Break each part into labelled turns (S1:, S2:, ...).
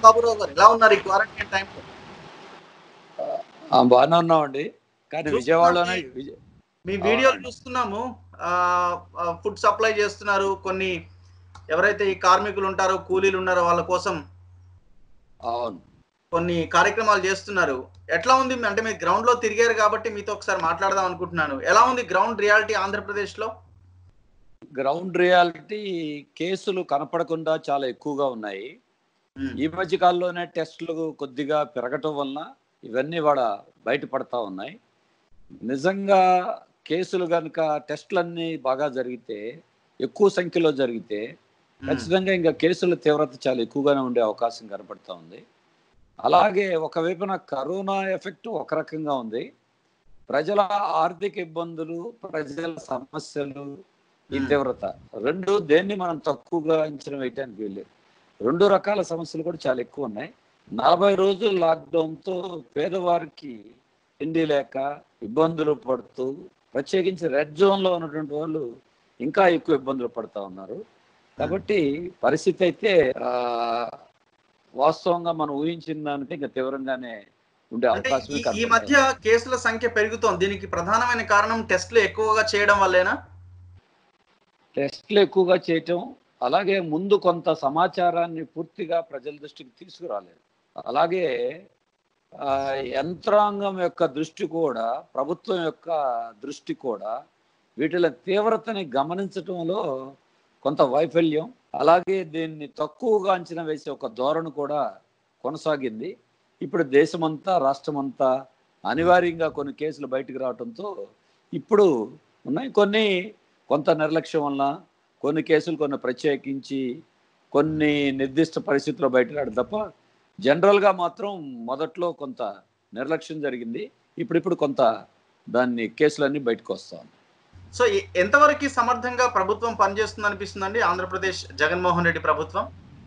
S1: బాబురావు గారు ఎలా ఉన్నారు ఈ క్వారంటైన్ టైంలో
S2: ఆ, బాగానే ఉన్నామండి కానీ
S1: చూస్తున్నాం
S2: విజయవాడలోనే
S1: ఈ-
S2: విజయ-
S1: మీ వీడియోలు
S2: అవునండి.
S1: చూస్తున్నాము ఫుడ్ సప్లై చేస్తున్నారు కొన్ని ఎవరైతే ఈ కార్మికులు ఉంటారో కూలీలు ఉన్నారో వాళ్ళ కోసం
S2: అవును
S1: కొన్ని కార్యక్రమాలు చేస్తున్నారు ఎట్లా ఉంది అంటే మీరు గ్రౌండ్ లో తిరిగారు కాబట్టి మీతో ఒకసారి మాట్లాడదాం అనుకుంటున్నాను ఎలా ఉంది గ్రౌండ్ రియాలిటీ ఆంధ్రప్రదేశ్ లో
S2: గ్రౌండ్ రియాలిటీ కేసులు కనపడకుండా చాలా ఎక్కువగా ఉన్నాయి ఈ మధ్య కాలంలోనే టెస్టులు కొద్దిగా పెరగటం వలన ఇవన్నీ వాడ బయటపడతా ఉన్నాయి నిజంగా కేసులు కనుక టెస్టులన్నీ బాగా జరిగితే ఎక్కువ సంఖ్యలో జరిగితే ఖచ్చితంగా ఇంకా కేసుల తీవ్రత చాలా ఎక్కువగానే ఉండే అవకాశం కనపడతా ఉంది అలాగే ఒకవైపున కరోనా ఎఫెక్ట్ ఒక రకంగా ఉంది ప్రజల ఆర్థిక ఇబ్బందులు ప్రజల సమస్యలు ఈ
S1: Hmm.
S2: తీవ్రత రెండు దేన్ని మనం తక్కువగా అంచనా వేయటానికి వెళ్ళలేదు రెండు రకాల సమస్యలు కూడా చాలా ఎక్కువ ఉన్నాయి నలభై రోజులు లాక్డౌన్తో పేదవారికి తిండి లేక ఇబ్బందులు పడుతూ ప్రత్యేకించి రెడ్ జోన్లో ఉన్నటువంటి వాళ్ళు ఇంకా ఎక్కువ ఇబ్బందులు పడుతూ ఉన్నారు కాబట్టి పరిస్థితి అయితే ఆ, వాస్తవంగా మనం ఊహించిన దానికంటే ఇంకా తీవ్రంగానే ఉండే
S1: అంటే
S2: అవకాశం
S1: ఈ- ఈ మధ్య కేసుల సంఖ్య పెరుగుతోంది దీనికి ప్రధానమైన కారణం టెస్టులు ఎక్కువగా చేయడం వల్లేనా
S2: టెస్ట్లు ఎక్కువగా చేయటం అలాగే ముందు కొంత సమాచారాన్ని పూర్తిగా ప్రజల దృష్టికి తీసుకురాలేదు అలాగే ఆ, యంత్రాంగం యొక్క దృష్టి కూడా ప్రభుత్వం యొక్క దృష్టి కూడా వీటిల తీవ్రతని గమనించటంలో కొంత వైఫల్యం అలాగే దీన్ని తక్కువగా అంచనా వేసే ఒక ధోరణి కూడా కొనసాగింది ఇప్పుడు దేశమంతా రాష్ట్రమంతా అనివార్యంగా కొన్ని కేసులు బయటకు రావడంతో ఇప్పుడు ఉన్నాయి కొన్ని కొంత నిర్లక్ష్యం వలన కొన్ని కేసులు కొన్ని ప్రత్యేకించి కొన్ని నిర్దిష్ట పరిస్థితుల్లో బయటరాడు తప్ప జనరల్గా మాత్రం మొదట్లో కొంత నిర్లక్ష్యం జరిగింది ఇప్పుడిప్పుడు కొంత దాన్ని కేసులన్నీ బయటకు వస్తాం
S1: సో ఎ- ఎంతవరకు సమర్థంగా ప్రభుత్వం పనిచేస్తుంది అనిపిస్తుందండి ఆంధ్రప్రదేశ్ జగన్మోహన్ రెడ్డి ప్రభుత్వం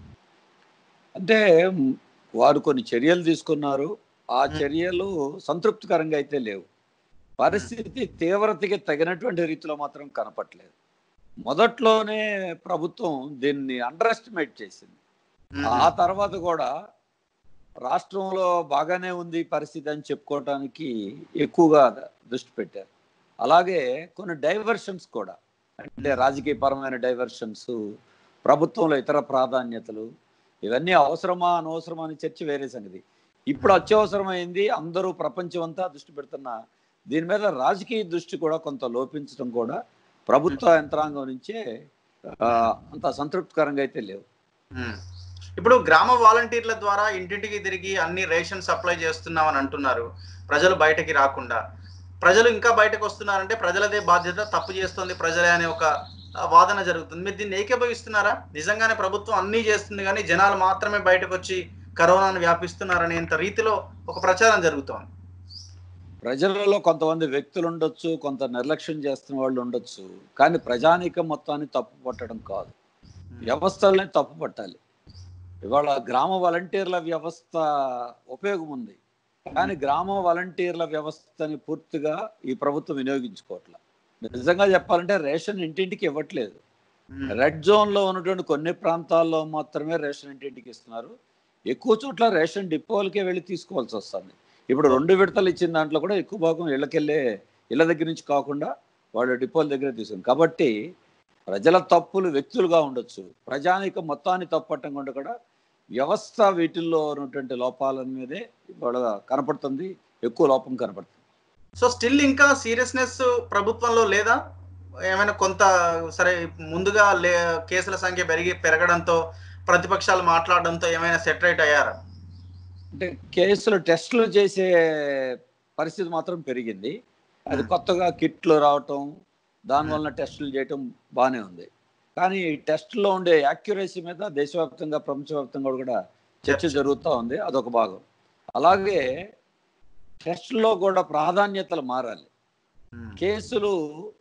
S2: అంటే మ్, వారు కొన్ని చర్యలు తీసుకున్నారు ఆ
S1: మ్.
S2: చర్యలు సంతృప్తికరంగా అయితే లేవు పరిస్థితి తీవ్రతకి తగినటువంటి రీతిలో మాత్రం కనపట్లేదు మొదట్లోనే ప్రభుత్వం దీన్ని అండర్ ఎస్టిమేట్ చేసింది ఆ తర్వాత కూడా రాష్ట్రంలో బాగానే ఉంది పరిస్థితి అని చెప్పుకోవటానికి ఎక్కువగా దృష్టి పెట్టారు అలాగే కొన్ని డైవర్షన్స్ కూడా అంటే రాజకీయపరమైన డైవర్షన్స్ ప్రభుత్వంలో ఇతర ప్రాధాన్యతలు ఇవన్నీ అవసరమా అనవసరమా అని చర్చ వేరే సంగతి ఇప్పుడు అత్యవసరమైంది అందరూ ప్రపంచం అంతా దృష్టి పెడుతున్న దీని మీద రాజకీయ దృష్టి కూడా కొంత లోపించడం కూడా ప్రభుత్వ యంత్రాంగం నుంచే ఆ, అంత సంతృప్తికరంగా అయితే లేవు
S1: మ్మ్. ఇప్పుడు గ్రామ వాలంటీర్ల ద్వారా ఇంటింటికి తిరిగి అన్ని రేషన్ సప్లై చేస్తున్నామని అంటున్నారు ప్రజలు బయటకి రాకుండా ప్రజలు ఇంకా బయటకు వస్తున్నారంటే ప్రజలదే బాధ్యత తప్పు చేస్తుంది ప్రజలే అనే ఒక ఆ, వాదన జరుగుతుంది మీరు దీన్ని ఏకీభవిస్తున్నారా నిజంగానే ప్రభుత్వం అన్నీ చేస్తుంది కానీ జనాలు మాత్రమే బయటకు వచ్చి కరోనాను వ్యాపిస్తున్నారనేంత రీతిలో ఒక ప్రచారం జరుగుతోంది
S2: ప్రజలలో కొంతమంది వ్యక్తులు ఉండొచ్చు కొంత నిర్లక్ష్యం చేస్తున్న వాళ్ళు ఉండొచ్చు కానీ ప్రజానీకం మొత్తాన్ని తప్పు పట్టడం కాదు వ్యవస్థలనే తప్పు పట్టాలి ఇవాళ గ్రామ వాలంటీర్ల వ్యవస్థ ఉపయోగం ఉంది కానీ గ్రామ వాలంటీర్ల వ్యవస్థని పూర్తిగా ఈ ప్రభుత్వం వినియోగించుకోవట్ల నిజంగా చెప్పాలంటే రేషన్ ఇంటింటికి ఇవ్వట్లేదు
S1: మ్మ్.
S2: రెడ్ జోన్లో ఉన్నటువంటి కొన్ని ప్రాంతాల్లో మాత్రమే రేషన్ ఇంటింటికి ఇస్తున్నారు ఎక్కువ చోట్ల రేషన్ డిపోలకే వెళ్ళి తీసుకోవాల్సి వస్తుంది ఇప్పుడు రెండు విడతలు ఇచ్చిన దాంట్లో కూడా ఎక్కువ భాగం ఇళ్ళకెళ్ళే ఇళ్ళ దగ్గర నుంచి కాకుండా వాళ్ళు డిపోల దగ్గర తీసుకుంది కాబట్టి ప్రజల తప్పులు వ్యక్తులుగా ఉండొచ్చు ప్రజానిక మొత్తాన్ని తప్పట్టం కూడా కూడా వ్యవస్థ వీటిల్లో ఉన్నటువంటి లోపాల మీదే ఇవాళ కనపడుతుంది ఎక్కువ లోపం కనపడుతుంది
S1: సో స్టిల్ ఇంకా సీరియస్నెస్ ప్రభుత్వంలో లేదా ఏమైనా కొంత సరే ముందుగా లే కేసుల సంఖ్య పెరిగి పెరగడంతో ప్రతిపక్షాలు మాట్లాడడంతో ఏమైనా సెటరేట్ అయ్యారా
S2: అంటే కేసులు టెస్టులు చేసే పరిస్థితి మాత్రం పెరిగింది అది కొత్తగా కిట్లు రావటం దానివల్ల టెస్టులు చేయటం బాగానే ఉంది కానీ ఈ టెస్టులో ఉండే యాక్యురసీ మీద దేశవ్యాప్తంగా ప్రపంచవ్యాప్తంగా కూడా చర్చ జరుగుతూ ఉంది అదొక భాగం అలాగే టెస్టుల్లో కూడా ప్రాధాన్యతలు మారాలి కేసులు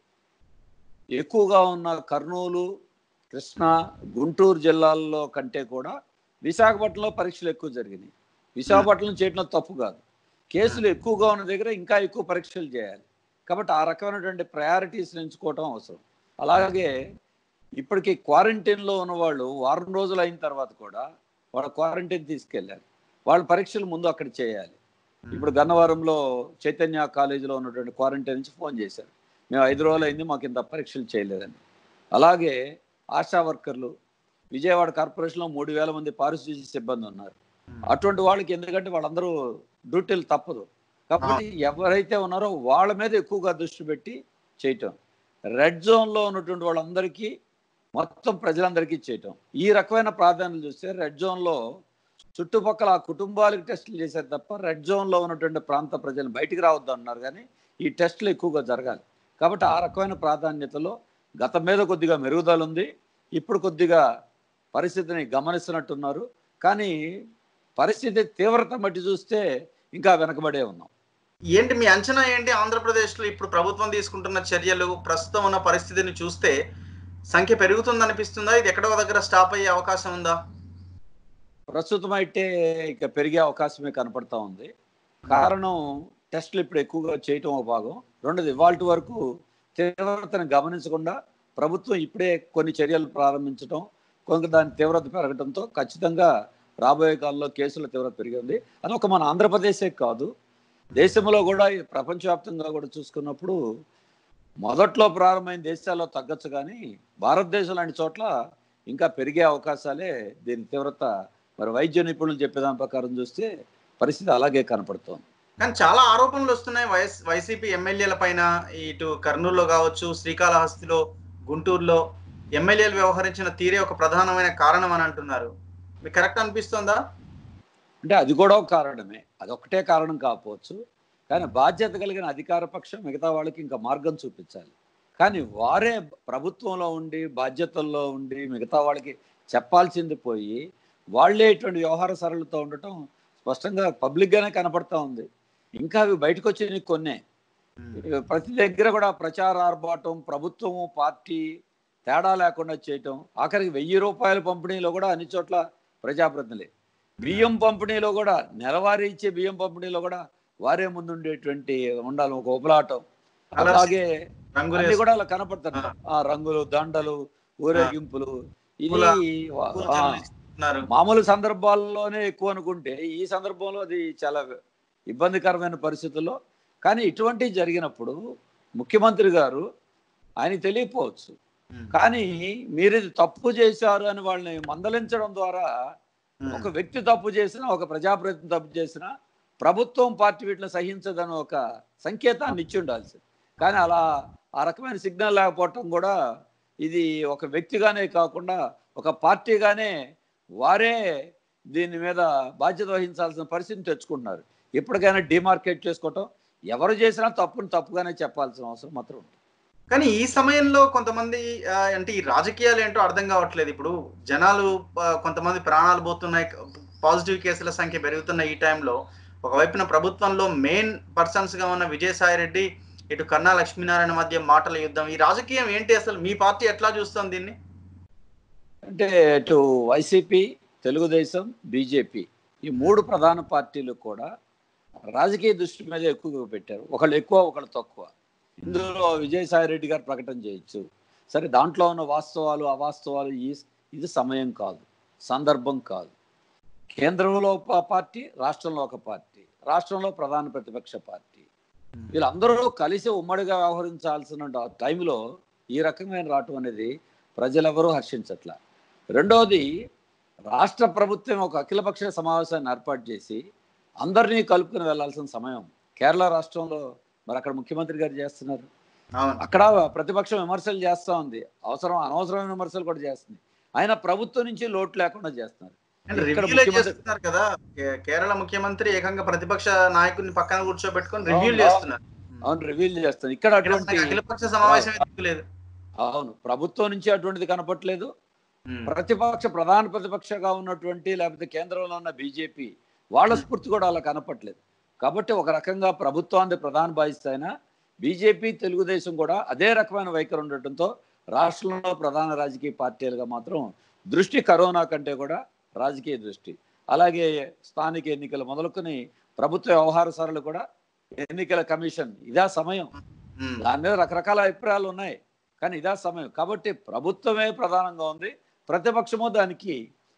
S2: ఎక్కువగా ఉన్న కర్నూలు కృష్ణా గుంటూరు జిల్లాల్లో కంటే కూడా విశాఖపట్నంలో పరీక్షలు ఎక్కువ జరిగినాయి విశాఖపట్నం చేయడం తప్పు కాదు కేసులు ఎక్కువగా ఉన్న దగ్గర ఇంకా ఎక్కువ పరీక్షలు చేయాలి కాబట్టి ఆ రకమైనటువంటి ప్రయారిటీస్ ఎంచుకోవటం అవసరం అలాగే ఇప్పటికి క్వారంటైన్లో ఉన్న వాళ్ళు వారం రోజులు అయిన తర్వాత కూడా వాళ్ళ క్వారంటైన్ తీసుకెళ్లారు వాళ్ళ పరీక్షలు ముందు అక్కడ చేయాలి ఇప్పుడు గన్నవరంలో చైతన్య కాలేజీలో ఉన్నటువంటి క్వారంటైన్ నుంచి ఫోన్ చేశారు మేము ఐదు రోజులు అయింది మాకు ఇంత పరీక్షలు చేయలేదని అలాగే ఆశా వర్కర్లు విజయవాడ కార్పొరేషన్లో మూడు వేల మంది పారిశుద్ధ్య సిబ్బంది ఉన్నారు అటువంటి వాళ్ళకి ఎందుకంటే వాళ్ళందరూ డ్యూటీలు తప్పదు కాబట్టి ఎవరైతే ఉన్నారో వాళ్ళ మీద ఎక్కువగా దృష్టి పెట్టి చేయటం రెడ్ జోన్లో ఉన్నటువంటి వాళ్ళందరికీ మొత్తం ప్రజలందరికీ చేయటం ఈ రకమైన ప్రాధాన్యత చూస్తే రెడ్ జోన్లో చుట్టుపక్కల ఆ కుటుంబాలకు టెస్టులు చేశారు తప్ప రెడ్ జోన్లో ఉన్నటువంటి ప్రాంత ప్రజలు బయటికి రావద్దు అన్నారు కానీ ఈ టెస్టులు ఎక్కువగా జరగాలి కాబట్టి ఆ రకమైన ప్రాధాన్యతలో గత మీద కొద్దిగా మెరుగుదల ఉంది ఇప్పుడు కొద్దిగా పరిస్థితిని గమనిస్తున్నట్టున్నారు కానీ పరిస్థితి తీవ్రత బట్టి చూస్తే ఇంకా వెనకబడే ఉన్నాం
S1: ఏంటి మీ అంచనా ఏంటి ఆంధ్రప్రదేశ్లో ఇప్పుడు ప్రభుత్వం తీసుకుంటున్న చర్యలు ప్రస్తుతం ఉన్న పరిస్థితిని చూస్తే సంఖ్య పెరుగుతుంది అనిపిస్తుందా ఇది ఎక్కడో దగ్గర స్టాప్ అయ్యే అవకాశం ఉందా
S2: ప్రస్తుతం అయితే ఇక పెరిగే అవకాశమే కనపడతా ఉంది కారణం టెస్టులు ఇప్పుడు ఎక్కువగా చేయటం ఒక భాగం రెండోది ఇవాళ వరకు తీవ్రతను గమనించకుండా ప్రభుత్వం ఇప్పుడే కొన్ని చర్యలు ప్రారంభించడం కొంత దాని తీవ్రత పెరగడంతో ఖచ్చితంగా రాబోయే కాలంలో కేసుల తీవ్రత పెరిగింది అది ఒక మన ఆంధ్రప్రదేశే కాదు దేశంలో కూడా ఈ ప్రపంచవ్యాప్తంగా కూడా చూసుకున్నప్పుడు మొదట్లో ప్రారంభమైన దేశాల్లో తగ్గచ్చు కానీ భారతదేశం లాంటి చోట్ల ఇంకా పెరిగే అవకాశాలే దీని తీవ్రత మరి వైద్య నిపుణులు చెప్పేదాని ప్రకారం చూస్తే పరిస్థితి అలాగే కనపడుతోంది
S1: కానీ చాలా ఆరోపణలు వస్తున్నాయి వైఎస్ వైసీపీ ఎమ్మెల్యేల పైన ఇటు కర్నూలులో కావచ్చు శ్రీకాళహస్తిలో గుంటూరులో ఎమ్మెల్యేలు వ్యవహరించిన తీరే ఒక ప్రధానమైన కారణం అని అంటున్నారు మీకు కరెక్ట్ అనిపిస్తుందా
S2: అంటే అది కూడా ఒక కారణమే అదొక్కటే కారణం కాకపోవచ్చు కానీ బాధ్యత కలిగిన అధికార పక్షం మిగతా వాళ్ళకి ఇంకా మార్గం చూపించాలి కానీ వారే ప్రభుత్వంలో ఉండి బాధ్యతల్లో ఉండి మిగతా వాళ్ళకి చెప్పాల్సింది పోయి వాళ్ళే ఇటువంటి వ్యవహార సరళతో ఉండటం స్పష్టంగా పబ్లిక్గానే కనపడతా ఉంది ఇంకా అవి బయటకు వచ్చేవి కొన్నే ప్రతి దగ్గర కూడా ప్రచార ఆర్భాటం ప్రభుత్వము పార్టీ తేడా లేకుండా చేయటం ఆఖరికి వెయ్యి రూపాయల పంపిణీలో కూడా అన్ని చోట్ల ప్రజాప్రతినిధులే బియ్యం పంపిణీలో కూడా నెలవారీ ఇచ్చే బియ్యం పంపిణీలో కూడా వారే ముందుండేటువంటి ఉండాలి ఒక ఉపలాటం అలాగే
S1: రంగులు
S2: అన్ని కూడా అలా కనపడుతున్నాయి ఆ రంగులు దండలు ఊరేగింపులు ఇది
S1: పూల-
S2: వా-
S1: పూల
S2: ఆ,
S1: జల్లు ఇస్తున్నారు.
S2: మామూలు సందర్భాల్లోనే ఎక్కువ అనుకుంటే ఈ సందర్భంలో అది చాలా ఇబ్బందికరమైన పరిస్థితుల్లో కానీ ఇటువంటివి జరిగినప్పుడు ముఖ్యమంత్రి గారు ఆయన తెలియకపోవచ్చు
S1: ఉమ్.
S2: కానీ మీరు ఇది తప్పు చేశారు అని వాళ్ళని మందలించడం ద్వారా
S1: ఉమ్.
S2: ఒక వ్యక్తి తప్పు చేసినా ఒక ప్రజాప్రతినిధి తప్పు చేసినా ప్రభుత్వం పార్టీ వీటిని సహించదని ఒక సంకేతాన్ని ఇచ్చి ఉండాల్సి కానీ అలా ఆ రకమైన సిగ్నల్ లేకపోవటం కూడా ఇది ఒక వ్యక్తిగానే కాకుండా ఒక పార్టీగానే వారే దీని మీద బాధ్యత వహించాల్సిన పరిస్థితిని తెచ్చుకుంటున్నారు ఎప్పటికైనా డిమార్కెట్ చేసుకోవటం ఎవరు చేసినా తప్పుని తప్పుగానే చెప్పాల్సిన అవసరం మాత్రం ఉంది
S1: కానీ ఈ సమయంలో కొంతమంది ఆ, అంటే ఈ రాజకీయాలు ఏంటో అర్థం కావట్లేదు ఇప్పుడు జనాలు ఆ, కొంతమంది ప్రాణాలు పోతున్నాయి పాజిటివ్ కేసుల సంఖ్య పెరుగుతున్న ఈ టైంలో ఒకవైపున ప్రభుత్వంలో మెయిన్ పర్సన్స్ గా ఉన్న విజయసాయి రెడ్డి ఇటు కన్నా లక్ష్మీనారాయణ మధ్య మాటల యుద్ధం ఈ రాజకీయం ఏంటి అసలు మీ పార్టీ ఎట్లా చూస్తుంది దీన్ని
S2: అంటే ఇటు వైసీపీ తెలుగుదేశం బీజేపీ ఈ మూడు ప్రధాన పార్టీలు కూడా రాజకీయ దృష్టి మీద ఎక్కువగా పెట్టారు ఒకళ్ళు ఎక్కువ ఒకళ్ళు తక్కువ ఇందులో విజయసాయి రెడ్డి గారు ప్రకటన చేయొచ్చు సరే దాంట్లో ఉన్న వాస్తవాలు అవాస్తవాలు ఈ ఇది సమయం కాదు సందర్భం కాదు కేంద్రంలో ఒక పార్టీ రాష్ట్రంలో ఒక పార్టీ రాష్ట్రంలో ప్రధాన ప్రతిపక్ష పార్టీ వీళ్ళందరూ కలిసి ఉమ్మడిగా వ్యవహరించాల్సిన డా- టైంలో ఈ రకమైన రావటం అనేది ప్రజలెవరూ హర్షించట్ల రెండవది రాష్ట్ర ప్రభుత్వం ఒక అఖిలపక్ష సమావేశాన్ని ఏర్పాటు చేసి అందరినీ కలుపుకుని వెళ్ళాల్సిన సమయం కేరళ రాష్ట్రంలో మరి అక్కడ ముఖ్యమంత్రి గారు చేస్తున్నారు
S1: అవును
S2: అక్కడ ప్రతిపక్షం విమర్శలు చేస్తూ ఉంది అవసరం అనవసరమైన విమర్శలు కూడా చేస్తుంది ఆయన ప్రభుత్వం నుంచి లోటు లేకుండా చేస్తున్నారు
S1: అంటే
S2: ఇక్కడ
S1: రివ్యూలే
S2: ముఖ్యమంత్రి-
S1: చేస్తున్నారు కదా కే- కేరళ ముఖ్యమంత్రి ఏకంగా ప్రతిపక్ష నాయకుడిని పక్కన కూర్చోబెట్టుకొని
S2: అవును,
S1: రివ్యూలు చేస్తున్నారు
S2: అవును రివీల్ చేస్తారు ఇక్కడ
S1: ఇక్కడ
S2: అటువంటి
S1: అసలు అఖిలపక్ష సమావేశం ఎందుకు లేదు
S2: అవును ప్రభుత్వం నుంచి అటువంటిది కనపట్లేదు
S1: ఉమ్.
S2: ప్రతిపక్ష ప్రధాన ప్రతిపక్షగా ఉన్నటువంటి లేకపోతే కేంద్రంలో ఉన్న బీజేపీ వాళ్ళ స్ఫూర్తి కూడా అలా కనపట్లేదు కాబట్టి ఒక రకంగా ప్రభుత్వాన్ని ప్రధాన బాధ్యత అయినా బీజేపీ తెలుగుదేశం కూడా అదే రకమైన వైఖరి ఉండటంతో రాష్ట్రంలో ప్రధాన రాజకీయ పార్టీలుగా మాత్రం దృష్టి కరోనా కంటే కూడా రాజకీయ దృష్టి అలాగే స్థానిక ఎన్నికలు మొదలుకొని ప్రభుత్వ వ్యవహార సరళి కూడా ఎన్నికల కమిషన్ ఇదా సమయం
S1: ఉమ్.
S2: దాని మీద రకరకాల అభిప్రాయాలు ఉన్నాయి కానీ ఇదా సమయం కాబట్టి ప్రభుత్వమే ప్రధానంగా ఉంది ప్రతిపక్షము దానికి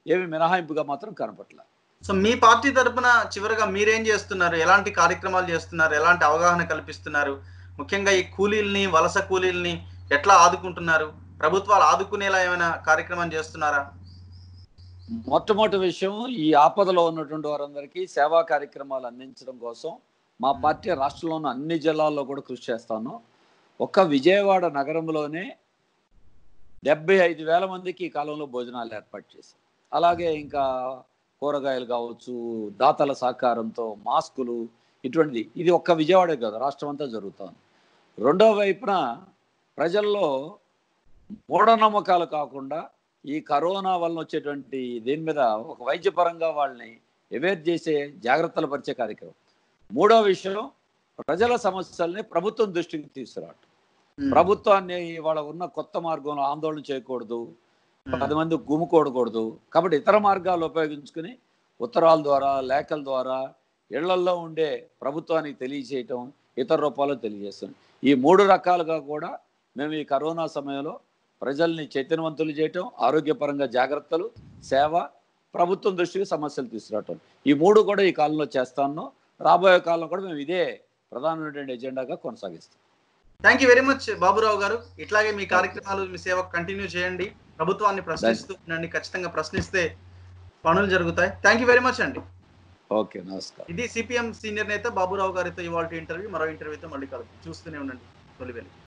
S2: ఏమి మినహాయింపుగా మాత్రం కనపట్ల
S1: సో మీ పార్టీ తరపున చివరిగా మీరేం చేస్తున్నారు ఎలాంటి కార్యక్రమాలు చేస్తున్నారు ఎలాంటి అవగాహన కల్పిస్తున్నారు ముఖ్యంగా ఈ కూలీల్ని వలస కూలీల్ని ఎట్లా ఆదుకుంటున్నారు ప్రభుత్వాలు ఆదుకునేలా ఏమైనా కార్యక్రమం చేస్తున్నారా
S2: మొట్టమొదటి విషయం ఈ ఆపదలో ఉన్నటువంటి వారందరికీ సేవా కార్యక్రమాలు అందించడం కోసం మా పార్టీ రాష్ట్రంలో ఉన్న అన్ని జిల్లాల్లో కూడా కృషి చేస్తాను ఒక్క విజయవాడ నగరంలోనే డెబ్బై ఐదు వేల మందికి ఈ కాలంలో భోజనాలు ఏర్పాటు చేశాం అలాగే ఇంకా కూరగాయలు కావచ్చు దాతల సహకారంతో మాస్కులు ఇటువంటిది ఇది ఒక్క విజయవాడే కాదు రాష్ట్రం అంతా జరుగుతుంది రెండో వైపున ప్రజల్లో మూఢనమ్మకాలు కాకుండా ఈ కరోనా వలన వచ్చేటువంటి దీని మీద ఒక వైద్యపరంగా వాళ్ళని అవేర్ చేసే జాగ్రత్తలు పరిచే కార్యక్రమం మూడో విషయం ప్రజల సమస్యల్ని ప్రభుత్వం దృష్టికి తీసుకురావటం ప్రభుత్వాన్ని వాళ్ళ ఉన్న కొత్త మార్గంలో ఆందోళన చేయకూడదు పది మంది గుమ్ముకోడకూడదు కాబట్టి ఇతర మార్గాలు ఉపయోగించుకుని ఉత్తరాల ద్వారా లేఖల ద్వారా ఇళ్లల్లో ఉండే ప్రభుత్వానికి తెలియజేయటం ఇతర రూపాల్లో తెలియజేస్తాం ఈ మూడు రకాలుగా కూడా మేము ఈ కరోనా సమయంలో ప్రజల్ని చైతన్యవంతులు చేయటం ఆరోగ్యపరంగా జాగ్రత్తలు సేవ ప్రభుత్వం దృష్టికి సమస్యలు తీసుకురావటం ఈ మూడు కూడా ఈ కాలంలో చేస్తాను రాబోయే కాలంలో కూడా మేము ఇదే ప్రధానమైనటువంటి ఎజెండాగా కొనసాగిస్తాం
S1: thank you very much Baburao garu ఇట్లాగే మీ కార్యక్రమాలు మీ సేవ కంటిన్యూ చేయండి ప్రభుత్వాన్ని ప్రశ్నిస్తూ ఉండండి ఖచ్చితంగా ప్రశ్నిస్తే పనులు జరుగుతాయి థ్యాంక్ యూ వెరీ మచ్ అండి
S2: ఓకే నమస్కారం
S1: ఇది సిపిఎం సీనియర్ నేత బాబురావు గారితో ఇవాళ ఇంటర్వ్యూ మరో ఇంటర్వ్యూతో మళ్ళీ కలుపు చూస్తూనే ఉండండి తొలివెలి